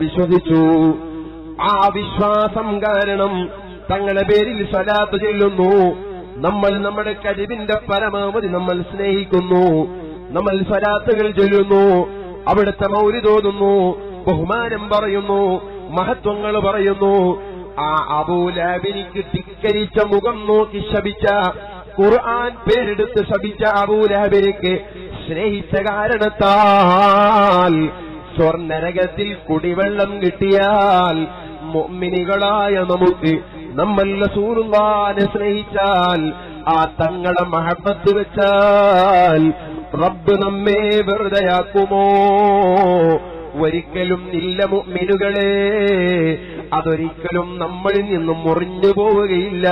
വിശ്വസിച്ചു ആ വിശ്വാസം കാരണം തങ്ങളുടെ പേരിൽ സ്വലാത്ത് ചെല്ലുന്നു നമ്മൾ നമ്മുടെ കഴിവിന്റെ പരമാവധി നമ്മൾ സ്നേഹിക്കുന്നു നമ്മൾ സ്വലാത്തുകൾ ചൊല്ലുന്നു അവിടുത്തെ മൗരി തോന്നുന്നു ബഹുമാനം പറയുന്നു മഹത്വങ്ങൾ പറയുന്നു ആ അബൂലാബിനിക്ക് ധിക്കരിച്ച മുഖം നോക്കി ശപിച്ച ഖുർആൻ പേരെടുത്ത് ശപിച്ച അബൂലാബിനിക്ക് സ്നേഹിച്ച കാരണത്താൽ സ്വർണരകത്തിൽ കുടിവെള്ളം കിട്ടിയാൽ മുഅ്മിനികളായ നമുക്ക് നമ്മൾ റസൂലുള്ളാഹിനെ സ്നേഹിച്ചാൽ ആ തങ്ങളെ മഹബത്ത് വെച്ചാൽ റബ്ബ് നമ്മെ വെറുതെയാക്കുമോ ഒരിക്കലും ഇല്ല മുഅ്മിനുകളെ അതൊരിക്കലും നമ്മളിൽ നിന്നും മുറിഞ്ഞു പോവുകയില്ല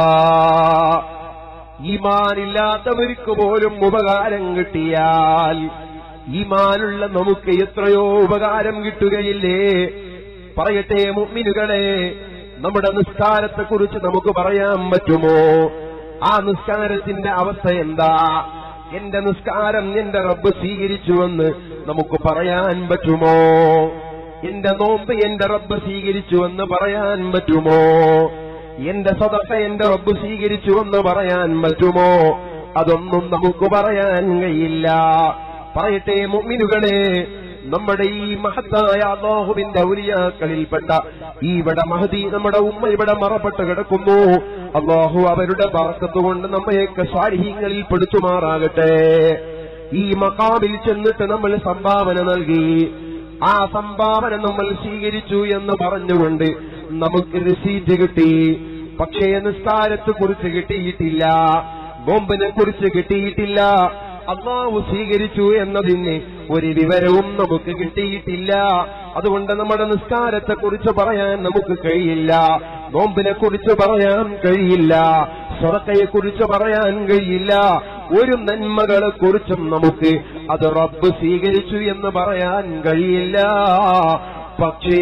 ഈമാനില്ലാത്തവർക്ക് പോലും ഉപകാരം കിട്ടിയാൽ ഈമാനുള്ള നമുക്ക് എത്രയോ ഉപകാരം കിട്ടുകയില്ലേ പറയട്ടെ മുഅ്മിനുകളെ നമ്മുടെ നിസ്കാരത്തെക്കുറിച്ച് നമുക്ക് പറയാൻ പറ്റുമോ ആ നിസ്കാരത്തിന്റെ അവസ്ഥ എന്താ എന്റെ നിസ്കാരം എന്റെ റബ്ബ് സ്വീകരിച്ചുവെന്ന് നമുക്ക് പറയാൻ പറ്റുമോ എന്റെ നോമ്പ് എന്റെ റബ്ബ് സ്വീകരിച്ചുവെന്ന് പറയാൻ പറ്റുമോ എന്റെ സദർശ എന്റെ റബ്ബ് സ്വീകരിച്ചുവെന്ന് പറയാൻ പറ്റുമോ അതൊന്നും നമുക്ക് പറയാൻ കഴിയില്ല പറയട്ടെ മുഅ്മിനുകളെ നമ്മുടെ ഈ മഹത്തായ അള്ളാഹുവിന്റെ ഔലിയാക്കളിൽപ്പെട്ട ഈ ഇവിടെ മഹദി നമ്മുടെ ഉമ്മ ഇവിടെ മറപ്പെട്ട് കിടക്കുന്നു അള്ളാഹു അവരുടെ ബർക്കത്ത് കൊണ്ട് നമ്മയൊക്കെ സ്വാരിഹ്യങ്ങളിൽ പെടുത്തുമാറാകട്ടെ ഈ മക്കാമിൽ ചെന്നിട്ട് നമ്മൾ സംഭാവന നൽകി ആ സംഭാവന നമ്മൾ സ്വീകരിച്ചു എന്ന് പറഞ്ഞുകൊണ്ട് നമുക്ക് റിസീറ്റ് കിട്ടി പക്ഷേ നിസ്കാരത്തെ കുറിച്ച് കിട്ടിയിട്ടില്ല ബോംബിനെ കുറിച്ച് കിട്ടിയിട്ടില്ല അള്ളാഹു സ്വീകരിച്ചു എന്നതിന് ഒരു വിവരവും നമുക്ക് കിട്ടിയിട്ടില്ല അതുകൊണ്ട് നമ്മുടെ നിസ്കാരത്തെ കുറിച്ച് പറയാൻ നമുക്ക് കഴിയില്ല നോമ്പിനെ കുറിച്ച് പറയാൻ കഴിയില്ല സ്വറക്കയെ കുറിച്ച് പറയാൻ കഴിയില്ല ഒരു നന്മകളെ കുറിച്ചും നമുക്ക് അത് റബ്ബ് സ്വീകരിച്ചു എന്ന് പറയാൻ കഴിയില്ല പക്ഷേ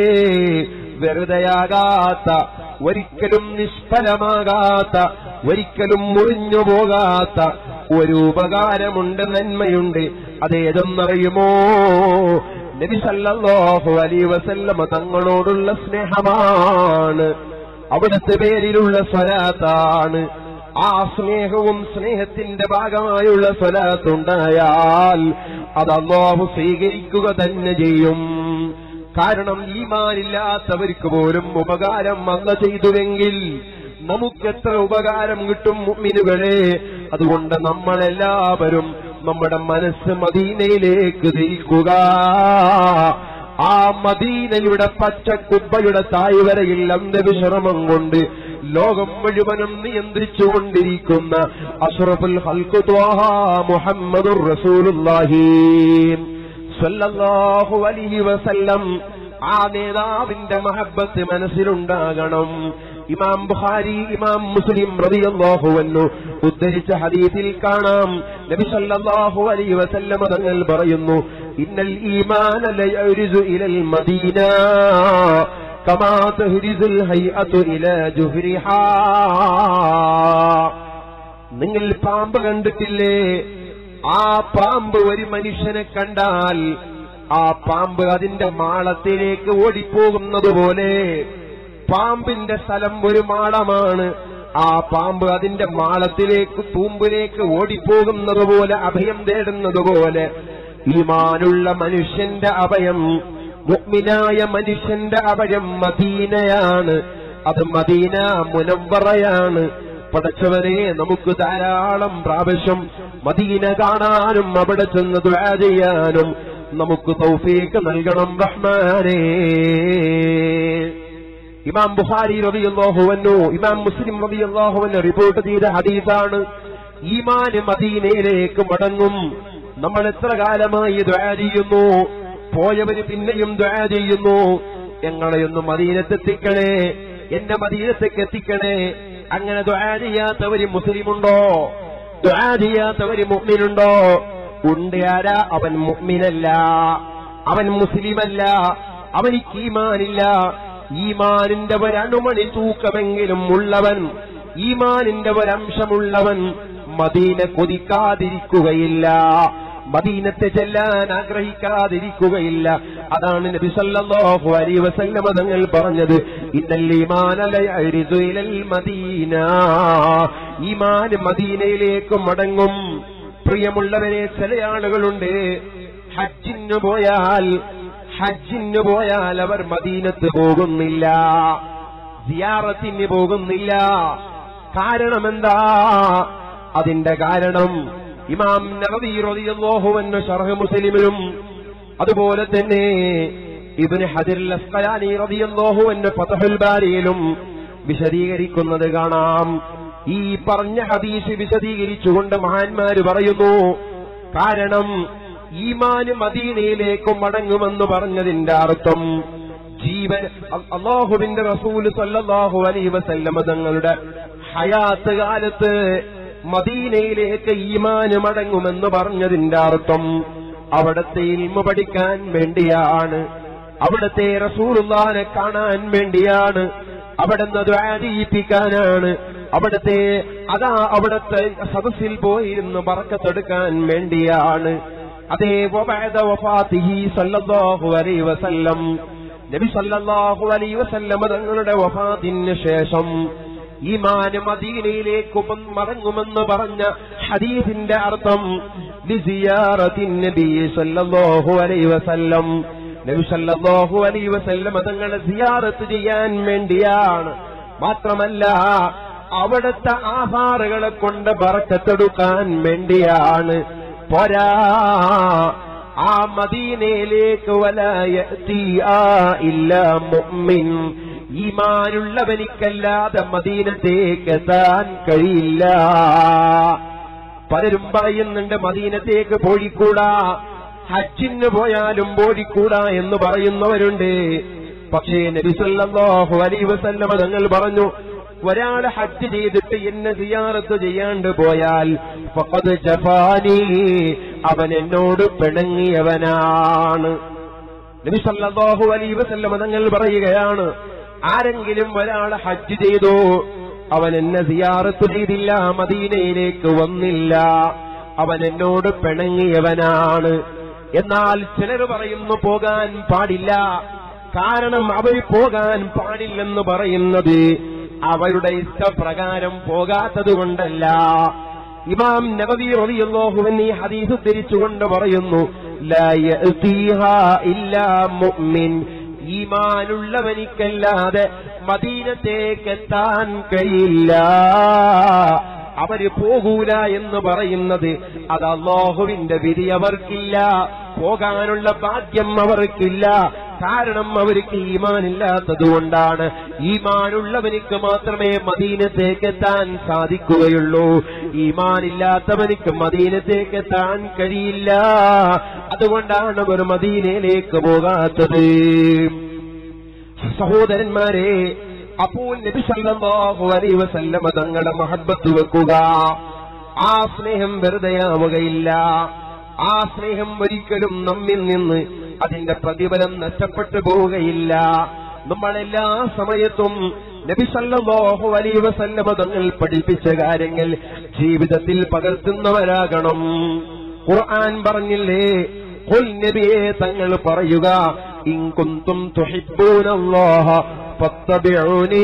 വെറുതെയാകാത്ത ഒരിക്കലും നിഷ്ഫലമാകാത്ത ഒരിക്കലും മുറിഞ്ഞു പോകാത്ത ഒരു ഉപകാരമുണ്ട് നന്മയുണ്ട് അതേതെന്നറിയുമോ നബി സല്ലല്ലാഹു അലൈഹി വസല്ലമ തങ്ങളോടുള്ള സ്നേഹമാണ് അവിടുത്തെ പേരിലുള്ള സ്വലാത്താണ് ആ സ്നേഹവും സ്നേഹത്തിന്റെ ഭാഗമായുള്ള സ്വലാത്തുണ്ടായാൽ അത് അള്ളാഹു സ്വീകരിക്കുക തന്നെ ചെയ്യും കാരണം ഈമാനില്ലാത്തവർക്ക് പോലും ഉപകാരം വന്ന ചെയ്തുവെങ്കിൽ നമുക്കെത്ര ഉപകാരം കിട്ടും മുഅ്മിനുകളെ അതുകൊണ്ട് നമ്മളെല്ലാവരും നമ്മുടെ മനസ്സ് മദീനയിലേക്ക് തിരിക്കുക ആ മദീനയുടെ പച്ചക്കുബ്ബയുടെ തായ്വരയിൽ അന്ധവിശ്രമം കൊണ്ട് ലോകം മുഴുവനും നിയന്ത്രിച്ചുകൊണ്ടിരിക്കുന്ന അഷ്റഫുൽ ഹൽക്കു ത്വാഹ മുഹമ്മദുർ റസൂലുള്ളാഹി സല്ലല്ലാഹു അലൈഹി വസല്ലം ആ നേതാവിന്റെ മഹബത്ത് മനസ്സിലുണ്ടാകണം ഇമാം ബുഖാരി ഇമാം മുസ്ലിം റളിയല്ലാഹു അൻഹു ഉദ്ധരിച്ച ഹദീസിൽ കാണാം നബി സല്ലല്ലാഹു അലൈഹി വസല്ലം തങ്ങൾ പറയുന്നു ഇന്നൽ ഈമാന ലയരിസു ഇലൽ മദീന കമാ തഹ്രിസുൽ ഹൈഅതു ഇലാ ജുഹ്രിഹാ നിങ്ങൾ പാമ്പ് കണ്ടിട്ടില്ലേ ആ പാമ്പ് ഒരു മനുഷ്യനെ കണ്ടാൽ ആ പാമ്പ് അതിന്റെ മാളത്തിലേക്ക് ഓടിപ്പോകുന്നത് പോലെ പാമ്പിന്റെ സ്ഥലം ഒരു മാളമാണ് ആ പാമ്പ് അതിന്റെ മാളത്തിലേക്ക് തൂമ്പിലേക്ക് ഓടിപ്പോകുന്നത് പോലെ അഭയം തേടുന്നത് പോലെ ഈമാനുള്ള മനുഷ്യന്റെ അഭയം മുഗ്മിനായ മനുഷ്യന്റെ അഭയം മദീനയാണ് അത് മദീന മുനവറയാണ് പടച്ചവനെ നമുക്ക് ധാരാളം പ്രാവശ്യം മദീന കാണാനും അവിടെ ചെന്ന് ദുആ ചെയ്യാനും നമുക്ക് തൗഫീക്ക് നൽകണം റഹ്മാനേ ഇമാം ബുഖാരി റളിയല്ലാഹു അൻഹു ഇമാം മുസ്ലിം റളിയല്ലാഹു അൻഹു റിപ്പോർട്ട് ചെയ്ത ഹദീസാണ് ഈമാന് മദീനയിലേക്ക് മടങ്ങും നമ്മൾ എത്ര കാലമായി ദുആ ചെയ്യുന്നു പോയവര് പിന്നെയും ദുആ ചെയ്യുന്നു ഞങ്ങളെയൊന്ന് മദീനത്തെത്തിക്കണേ എന്നെ മദീനത്തേക്ക് എത്തിക്കണേ അങ്ങനെ ദുആ ചെയ്യാത്തവര് മുസ്ലിമുണ്ടോ ദുആ ചെയ്യാത്തവര് മുഅ്മിനുണ്ടോ ഉണ്ട് ആരാ അവൻ മുഅ്മിനല്ല അവൻ മുസ്ലിമല്ല അവനിക്ക് ഈമാനില്ല ഈമാനിന്റെ ഒരണുമണി തൂക്കമെങ്കിലും ഉള്ളവൻ ഈമാനിന്റെ ഒരംശമുള്ളവൻ മദീന കൊതിക്കാതിരിക്കുകയില്ല മദീനത്തെ ചെല്ലാൻ ആഗ്രഹിക്കാതിരിക്കുകയില്ല അതാണ് നബി സല്ലല്ലാഹു അലൈഹി വസല്ലമ തങ്ങൾ പറഞ്ഞത് ഇന്നൽ ഈമാന ലയരിദു ഇലൽ മദീന ഈമാൻ മദീനയിലേക്ക് മടങ്ങും പ്രിയമുള്ളവരെ ചില ആളുകളുണ്ട് ഹജ്ജിന് പോയാൽ ഹജ്ജിന് പോയാൽ അവർ മദീനത്ത് പോകുന്നില്ല സിയാറത്തിന് പോകുന്നില്ല കാരണമെന്താ അതിന്റെ കാരണം ഇമാം നബവി റളിയല്ലാഹു അൻഹു ശർഹ് മുസ്ലിമിലും അതുപോലെ തന്നെ ഇബ്നു ഹജർ അസ്ഖലാനി റളിയല്ലാഹു അൻഹു ഫതഹുൽ ബാരിയിലും വിശദീകരിക്കുന്നത് കാണാം ഈ പറഞ്ഞ ഹദീസ് വിശദീകരിച്ചുകൊണ്ട് മഹാന്മാര് പറയുന്നു കാരണം ഈമാന് മദീനയിലേക്ക് മടങ്ങുമെന്ന് പറഞ്ഞതിന്റെ അർത്ഥം ജീവൻ അള്ളാഹുവിന്റെ റസൂല് സല്ലല്ലാഹു അലൈഹി വസല്ലമ തങ്ങളുടെ ഹയാത്ത് കാലത്ത് മദീനയിലേക്ക് ഈമാന് മടങ്ങുമെന്ന് പറഞ്ഞതിന്റെ അർത്ഥം അവിടത്തെ ഇൽമ പഠിക്കാൻ വേണ്ടിയാണ് അവിടത്തെ റസൂലുള്ളാനെ കാണാൻ വേണ്ടിയാണ് അവിടുന്ന് ദ്വാരീപ്പിക്കാനാണ് അവിടത്തെ അതാ അവിടത്തെ സദസ്സിൽ പോയിരുന്ന് പറക്കത്തെടുക്കാൻ വേണ്ടിയാണ് അതേ വബഅദ വഫാത്തിഹി സല്ലല്ലാഹു അലൈഹി വസല്ലം നബി സല്ലല്ലാഹു അലൈഹി വസല്ലം തങ്ങളുടെ വഫാത്തിന് ശേഷം ഈമാന് മദീനയിലേക്ക് മടങ്ങുമെന്ന് പറഞ്ഞ ഹദീസിന്റെ അർത്ഥം ലിസിയാറത്തിൻ നബി സല്ലല്ലാഹു അലൈഹി വസല്ലം നബി സല്ലല്ലാഹു അലൈഹി വസല്ലം തങ്ങളെ സിയാറത്ത് ചെയ്യാൻ വേണ്ടിയാണ് മാത്രമല്ല അവിടുത്തെ ആഹാറുകളെ കൊണ്ട് ബറക്കത്തെടുക്കാൻ വേണ്ടിയാണ് പോരാ ആ മദീനയിലേക്ക് വലായത്തി ആ ഇല്ല മുഅ്മിൻ ഈമാനുള്ളവനിക്കല്ലാതെ മദീനത്തേക്ക് എത്താൻ കഴിയില്ല പലരും പറയുന്നുണ്ട് മദീനത്തേക്ക് പോയിക്കൂടാ ഹജ്ജിന് പോയാലും പോയിക്കൂടാ എന്ന് പറയുന്നവരുണ്ട് പക്ഷേ നബി സല്ലല്ലാഹു അലൈഹി വസല്ലമ തങ്ങൾ പറഞ്ഞു ഒരാൾ ഹജ്ജ് ചെയ്തിട്ട് എന്നെ സിയാറത്ത് ചെയ്യാണ്ട് പോയാൽ ഫഖദ് ജഫാനി അവൻ എന്നോട് പിണങ്ങിയവനാണ് നബി സല്ലല്ലാഹു അലൈഹി വസല്ലമ തങ്ങൾ പറയുകയാണ് ആരെങ്കിലും ഒരാൾ ഹജ്ജ് ചെയ്തു അവൻ എന്നെ സിയാറത്ത് ചെയ്തില്ല മദീനയിലേക്ക് വന്നില്ല അവൻ എന്നോട് പിണങ്ങിയവനാണ് എന്നാൽ ചിലർ പറയുന്നു പോകാൻ പാടില്ല കാരണം അവർ പോകാൻ പാടില്ലെന്ന് പറയുന്നത് അവരുടെ ഇഷ്ടപ്രകാരം പോകാത്തത് കൊണ്ടല്ല ഇമാം നബവി റളിയല്ലാഹു ഈ ഹദീസ് തിരിച്ചുകൊണ്ട് പറയുന്നു ലാ യഅ്തീഹാ ഇല്ലാ മുഅ്മിൻ ഈമാനുള്ളവനിക്കല്ലാതെ മദീനത്തേക്ക് എത്താൻ കഴിയില്ല അവര് പോകൂല എന്ന് പറയുന്നത് അത് അള്ളാഹുവിന്റെ വിധി അവർക്കില്ല പോകാനുള്ള ഭാഗ്യം അവർക്കില്ല കാരണം അവർക്ക് ഈമാനില്ലാത്തത് കൊണ്ടാണ് ഈമാനുള്ളവനിക്ക് മാത്രമേ മദീനത്തേക്ക് എത്താൻ സാധിക്കുകയുള്ളൂ ഈമാനില്ലാത്തവനിക്ക് മദീനത്തേക്ക് എത്താൻ കഴിയില്ല അതുകൊണ്ടാണ് അവർ മദീനയിലേക്ക് പോകാത്തത് സഹോദരന്മാരെ അപ്പോൾ നബി സല്ലല്ലാഹു അലൈഹി വസല്ലമ തങ്ങളുടെ മഹബത്ത് വെക്കുക ആ സ്നേഹം വെറുതെയാവുകയില്ല ആ സ്നേഹം ഒരിക്കലും നമ്മിൽ നിന്ന് അതിന്റെ പ്രതിഫലം നഷ്ടപ്പെട്ടു പോവുകയില്ല നമ്മളെല്ലാ സമയത്തും നബി സല്ലല്ലാഹു അലൈഹി വസല്ലമ തങ്ങൾ പഠിപ്പിച്ച കാര്യങ്ങൾ ജീവിതത്തിൽ പകർത്തുന്നവരാകണം ഖുർആൻ പറഞ്ഞില്ലേ ഖുൽ നബിയെ തങ്ങൾ പറയുക ഇൻ കുന്തും തുഹിബ്ബൂനല്ലാഹ ഫത്തബിഊനി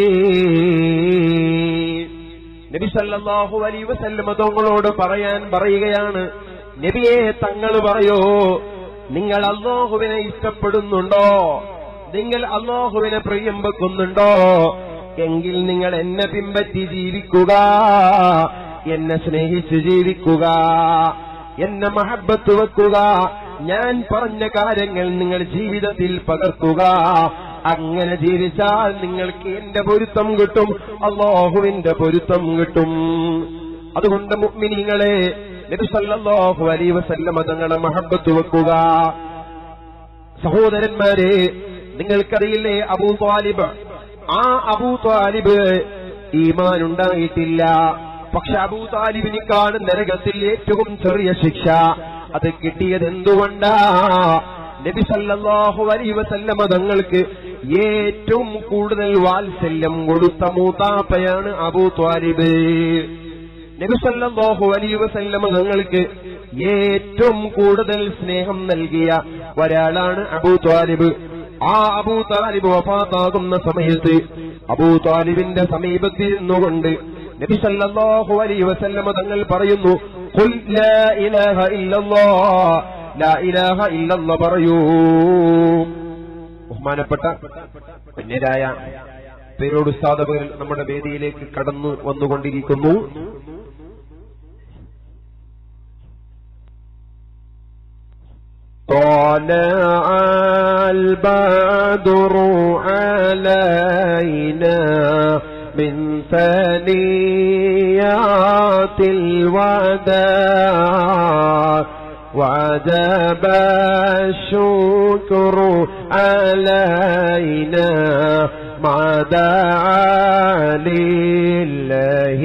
നബി സല്ലല്ലാഹു അലൈഹി വസല്ലമ തങ്ങളോട് പറയാൻ പറയുകയാണ് നബിയെ തങ്ങൾ പറയോ നിങ്ങൾ അള്ളാഹുവിനെ ഇഷ്ടപ്പെടുന്നുണ്ടോ നിങ്ങൾ അള്ളാഹുവിനെ പ്രിയം വെക്കുന്നുണ്ടോ എങ്കിൽ നിങ്ങൾ എന്നെ പിമ്പറ്റി ജീവിക്കുക എന്നെ സ്നേഹിച്ച് ജീവിക്കുക എന്നെ മഹബത്ത് വെക്കുക ഞാൻ പറഞ്ഞ കാര്യങ്ങൾ നിങ്ങൾ ജീവിതത്തിൽ പകർത്തുക അങ്ങനെ ജീവിച്ചാൽ നിങ്ങൾക്ക് എന്റെ പൊരുത്തം കിട്ടും അള്ളാഹുവിന്റെ പൊരുത്തം കിട്ടും അതുകൊണ്ട് മുഅ്മിനീങ്ങളെ നബി സല്ലല്ലാഹു അലൈഹി വസല്ലമ തങ്ങളെ മഹബത്ത് വെക്കുക സഹോദരന്മാരെ നിങ്ങൾക്കറിയില്ലേ അബൂ താലിബ് ആ അബൂ താലിബ് ഈമാൻ ഉണ്ടായിട്ടില്ല പക്ഷെ അബൂ താലിബിനിക്കാണ് നരകത്തിൽ ഏറ്റവും ചെറിയ ശിക്ഷ അത് കിട്ടിയത് എന്തുകൊണ്ടാ നബി സല്ലല്ലാഹു അലൈഹി വസല്ലമ തങ്ങൾക്ക് ഏറ്റവും കൂടുതൽ വാത്സല്യം കൊടുത്ത മൂത്താപ്പയാണ് അബൂ താലിബ് നബി സല്ലല്ലാഹു അലൈഹി വസല്ലമ തങ്ങൾക്ക് ഏറ്റവും കൂടുതൽ സ്നേഹം നൽകിയ ഒരാളാണ് അബൂ ത്വാലിബ് ആ അബൂ താലിബ് വഫാത്താകുന്ന സമയത്ത് അബൂ താലിബിന്റെ സമീപത്തിരുന്നുകൊണ്ട് നബി സല്ലല്ലാഹു അലൈഹി വസല്ലമ തങ്ങൾ പറയുന്നു ഖുൽ ലാ ഇലാഹ ഇല്ലല്ലാഹ് ലാ ഇലാഹ ഇല്ലല്ലാഹ് പറയൂ ബഹുമാനപ്പെട്ട പുണ്യരായ പേരോട് ഉസ്താദവർ നമ്മുടെ വേദിയിലേക്ക് കടന്നു വന്നുകൊണ്ടിരിക്കുന്നു طلع البدر علينا من ثنيات الوداع وجب الشكر علينا ما دعا لله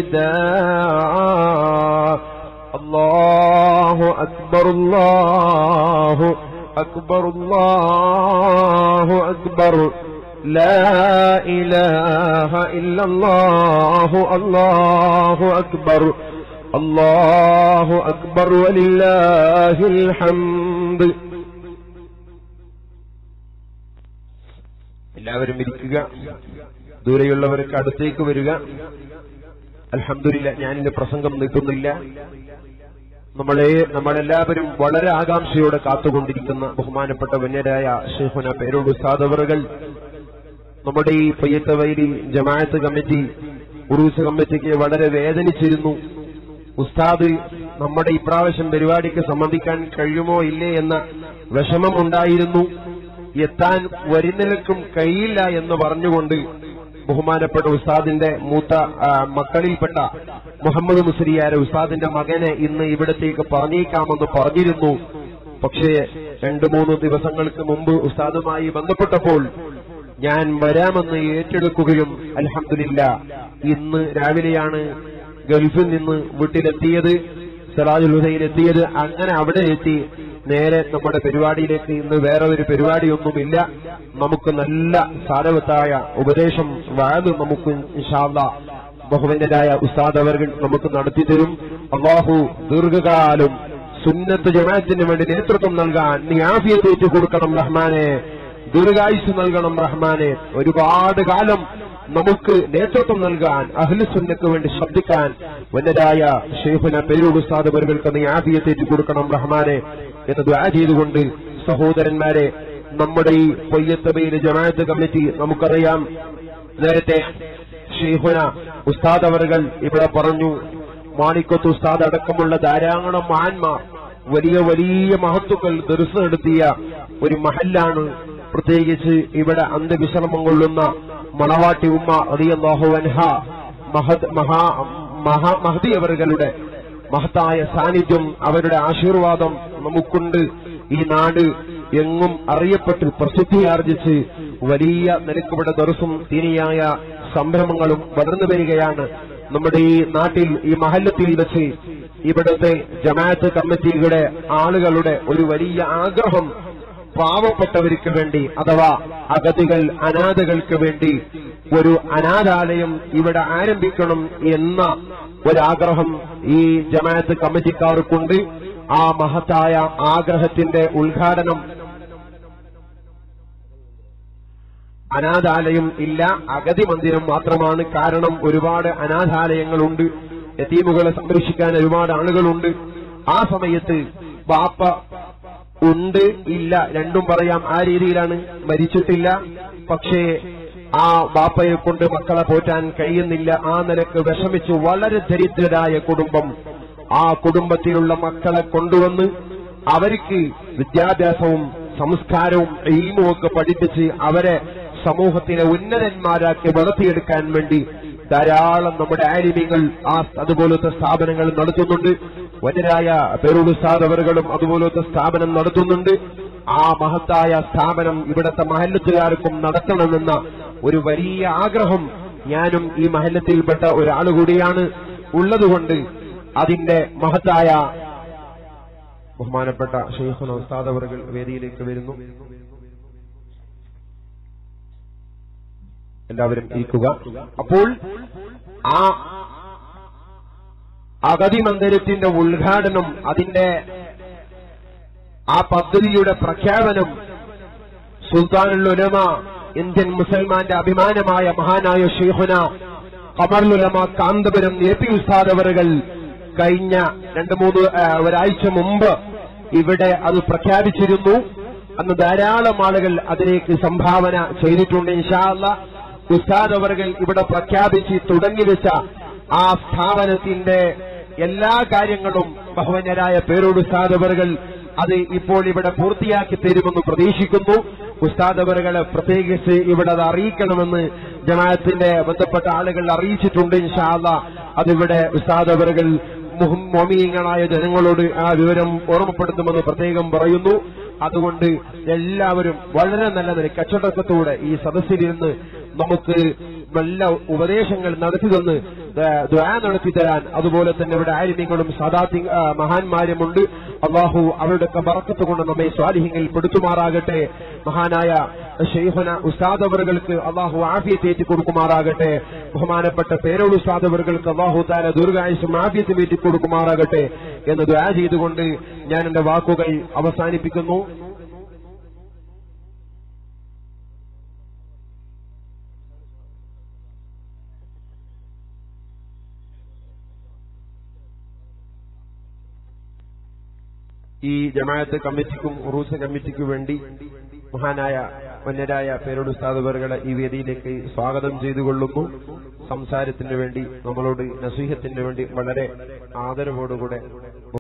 داعا الله أكبر الله أكبر الله أكبر لا إله إلا الله الله أكبر الله أكبر ولله الحمد എല്ലാവരും ഇരിക്കുക ദൂരെയുള്ളവർക്ക് അടുത്തേക്ക് വരിക അൽഹംദുലില്ല ഞാനിന്റെ പ്രസംഗം നീട്ടുന്നില്ല നമ്മളെ നമ്മളെല്ലാവരും വളരെ ആകാംക്ഷയോടെ കാത്തുകൊണ്ടിരിക്കുന്ന ബഹുമാനപ്പെട്ട വന്യരായ ഷെയ്ഖുന പേരോട് ഉസ്താദവറുകൾ നമ്മുടെ ഈ പയ്യത്ത വൈരി ജമാഅത്ത് കമ്മിറ്റി ഉറൂസ് കമ്മിറ്റിക്ക് വളരെ വേദനിച്ചിരുന്നു ഉസ്താദ് നമ്മുടെ ഇപ്രാവശ്യം പരിപാടിക്ക് സംബന്ധിക്കാൻ കഴിയുമോ ഇല്ലേ എന്ന വിഷമമുണ്ടായിരുന്നു എത്താൻ വരുന്നതിനും കഴിയില്ല എന്ന് പറഞ്ഞുകൊണ്ട് ബഹുമാനപ്പെട്ട ഉസ്താദിന്റെ മൂത്ത ആ, മക്കളിൽപ്പെട്ട മുഹമ്മദ് മുസ്ലിയാരെ ഉസ്താദിന്റെ മകനെ ഇന്ന് ഇവിടത്തേക്ക് പറഞ്ഞേക്കാമെന്ന് പറഞ്ഞിരുന്നു പക്ഷേ രണ്ടു മൂന്ന് ദിവസങ്ങൾക്ക് മുമ്പ് ഉസ്താദുമായി ബന്ധപ്പെട്ടപ്പോൾ ഞാൻ വരാമെന്ന് ഏറ്റെടുക്കുകയും അൽഹംദുലില്ല ഇന്ന് രാവിലെയാണ് ഗൾഫിൽ നിന്ന് വീട്ടിലെത്തിയത് സിറാജുൽ ഹുദയിലെത്തിയത് അങ്ങനെ അവിടെ എത്തി നേരെ നമ്മുടെ പരിപാടിയിലേക്ക് ഇന്ന് വേറെ ഒരു പരിപാടിയൊന്നുമില്ല നമുക്ക് നല്ല സാരവത്തായ ഉപദേശം വാഴ് നമുക്ക് ഇൻഷാല്ല ബഹുവന്യരായ ഉസ്താദ് അവർ നമുക്ക് നടത്തി തരും അള്ളാഹു ദീർഘകാലം സുന്നത്ത് ജമാഅത്തിന് വേണ്ടി നേതൃത്വം നൽകാൻ നീ ആഫിയത്തേറ്റ് കൊടുക്കണം റഹ്മാനെ ദീർഘായുസ് നൽകണം റഹ്മാനെ ഒരുപാട് കാലം നമുക്ക് നേതൃത്വം നൽകാൻ അഹ്ലുസുന്നക്ക് വേണ്ടി ശബ്ദിക്കാൻ വന്നരായ ഷെയ്ഖുന പെരൂർ ഉസ്താദ് അവർക്ക് നീ ആഫിയത്തേറ്റ് കൊടുക്കണം റഹ്മാനെ എന്ന് ദ്വാ ചെയ്തുകൊണ്ട് സഹോദരന്മാരെ നമ്മുടെ ഈ പൊയ്യത്തബയിലെ ജമാഅത്ത് കമ്മിറ്റി നമുക്കറിയാം നേരത്തെ ഷെയ്ഖുന ഉസ്താദ് അവറുകൾ ഇവിടെ പറഞ്ഞു മാണിക്കത്ത് ഉസ്താദ് അടക്കമുള്ള ധാരാളം മഹാന്മാർ വലിയ വലിയ മഹത്തുക്കൾ ദർശ നടത്തിയ ഒരു മഹല്ലാണ് പ്രത്യേകിച്ച് ഇവിടെ അന്ത്യവിശ്രമം കൊള്ളുന്ന മണവാട്ടി ഉമ്മ റളിയല്ലാഹു അൻഹ മഹദ് മഹാ മഹാ മഹദി അവറുകളുടെ മഹത്തായ സാന്നിധ്യം അവരുടെ ആശീർവാദം നമുക്കുണ്ട് ഈ നാട് എങ്ങും അറിയപ്പെട്ട് പ്രസിദ്ധിയാർജിച്ച് വലിയ നിലക്കുവിടെ ദർസും ദീനിയായ സംരംഭങ്ങളും വളർന്നു വരികയാണ് നമ്മുടെ ഈ നാട്ടിൽ ഈ മഹല്ലത്തിൽ വെച്ച് ഇവിടുത്തെ ജമാഅത്ത് കമ്മിറ്റിയുടെ ആളുകളുടെ ഒരു വലിയ ആഗ്രഹം പാവപ്പെട്ടവർക്ക് വേണ്ടി അഥവാ അഗതികൾ അനാഥകൾക്ക് വേണ്ടി ഒരു അനാഥാലയം ഇവിടെ ആരംഭിക്കണം എന്ന ഒരാഗ്രഹം ഈ ജമാഅത്ത് കമ്മിറ്റിക്കാർക്കുണ്ട് ആ മഹത്തായ ആഗ്രഹത്തിന്റെ ഉദ്ഘാടനം അനാഥാലയം ഇല്ല അഗതി മന്ദിരം മാത്രമാണ് കാരണം ഒരുപാട് അനാഥാലയങ്ങളുണ്ട് യതീമുകളെ സംരക്ഷിക്കാൻ ഒരുപാട് ആളുകളുണ്ട് ആ സമയത്ത് ബാപ്പ ഉണ്ട് ഇല്ല രണ്ടും പറയാം ആ രീതിയിലാണ് മരിച്ചിട്ടില്ല പക്ഷേ ആ ബാപ്പയെ കൊണ്ട് മക്കളെ പോറ്റാൻ കഴിയുന്നില്ല ആ നിലക്ക് വിഷമിച്ചു വളരെ ദരിദ്രരായ കുടുംബം ആ കുടുംബത്തിലുള്ള മക്കളെ കൊണ്ടുവന്ന് അവർക്ക് വിദ്യാഭ്യാസവും സംസ്കാരവും എയിമും ഒക്കെ പഠിപ്പിച്ച് അവരെ സമൂഹത്തിലെ ഉന്നതന്മാരാക്കി വളർത്തിയെടുക്കാൻ വേണ്ടി ധാരാളം നമ്മുടെ ആലിമ്യങ്ങൾ ആ അതുപോലത്തെ സ്ഥാപനങ്ങൾ നടത്തുന്നുണ്ട് വനരായ പെരുളുസാദവറുകളും അതുപോലത്തെ സ്ഥാപനം നടത്തുന്നുണ്ട് ആ മഹത്തായ സ്ഥാപനം ഇവിടത്തെ മഹല്ലത്തുകാർക്കും നടത്തണമെന്ന ഒരു വലിയ ആഗ്രഹം ഞാനും ഈ മഹല്ലത്തിൽപ്പെട്ട ഒരാൾ കൂടിയാണ് ഉള്ളതുകൊണ്ട് അതിന്റെ മഹത്തായ ബഹുമാനപ്പെട്ട ഷെയ്ഖുന ഉസ്താദവറുകൾ വേദിയിലേക്ക് വരുന്നു എല്ലാവരും ഇരിക്കുക അപ്പോൾ ആ അഗതി മന്ദിരത്തിന്റെ ഉദ്ഘാടനം അതിന്റെ ആ പദ്ധതിയുടെ പ്രഖ്യാപനം സുൽത്താനുൽ ഉലമ ഇന്ത്യൻ മുസൽമാന്റെ അഭിമാനമായ മഹാനായ ഷെയ്ഖുന കമറുലമ കാന്തപുരം എ പി ഉസ്താദ് അവറുകൾ കഴിഞ്ഞ രണ്ട് മൂന്ന് ആ, ഒരാഴ്ച മുമ്പ് ഇവിടെ അത് പ്രഖ്യാപിച്ചിരുന്നു അന്ന് ധാരാളം ആളുകൾ അതിലേക്ക് സംഭാവന ചെയ്തിട്ടുണ്ട് ഇൻഷാല്ല ഉസ്താദ് അവർകൾ ഇവിടെ പ്രഖ്യാപിച്ച് തുടങ്ങിവെച്ച ആ സ്ഥാപനത്തിന്റെ എല്ലാ കാര്യങ്ങളും ബഹുവന്യരായ പേരോട് ഉസ്താദ് അവർകൾ അത് ഇപ്പോൾ ഇവിടെ പൂർത്തിയാക്കി തരുമെന്ന് പ്രതീക്ഷിക്കുന്നു ഉസ്താദ് അവറുകളെ പ്രത്യേകിച്ച് ഇവിടെ അത് അറിയിക്കണമെന്ന് ജമാഅത്തിന്റെ ബന്ധപ്പെട്ട ആളുകൾ അറിയിച്ചിട്ടുണ്ട് ഇൻഷാല്ല അതിവിടെ ഉസ്താദ് അവറുകൾ മോമീയങ്ങളായ ജനങ്ങളോട് ആ വിവരം ഓർമ്മപ്പെടുത്തുമെന്ന് പ്രത്യേകം പറയുന്നു അതുകൊണ്ട് എല്ലാവരും വളരെ നല്ല നിലയ്ക്ക് കച്ചടക്കത്തോടെ ഈ സദസ്സിലിരുന്ന് നമുക്ക് നല്ല ഉപദേശങ്ങൾ നടത്തി തന്ന് ദ- ദ്വാ നടത്തി തരാൻ അതുപോലെ തന്നെ ഇവിടെ ആലിമ്യങ്ങളും സദാത്തി ആ, മഹാന്മാരുമുണ്ട് അള്ളാഹു അവരുടെ ബറക്കത്ത് കൊണ്ട് നമ്മെ സ്വാലിഹ്യങ്ങൾ പെടുത്തുമാറാകട്ടെ മഹാനായ ഷെയ്ഖന ഉസ്താദ് അവറുകൾക്ക് അള്ളാഹു ആഫിയത്ത് ഏറ്റി കൊടുക്കുമാറാകട്ടെ ബഹുമാനപ്പെട്ട പേരോട് ഉസ്താദ് അവറുകൾക്ക് അള്ളാഹു താല ദീർഘായുസും ആഫിയത്തും ഏറ്റി കൊടുക്കുമാറാകട്ടെ എന്ന് ദ്വാ ചെയ്തുകൊണ്ട് ഞാൻ എന്റെ വാക്കുകൾ അവസാനിപ്പിക്കുന്നു ഈ ജമാഅത്ത് കമ്മിറ്റിക്കും ഉറൂസ കമ്മിറ്റിക്കും വേണ്ടി മഹാനായ വന്യരായ പേരോട് ഉസ്താദുവറുകളെ ഈ വേദിയിലേക്ക് സ്വാഗതം ചെയ്തുകൊള്ളുന്നു സംസാരത്തിന് വേണ്ടി നമ്മളോട് നസീഹത്തിന് വേണ്ടി വളരെ ആദരവോടുകൂടെ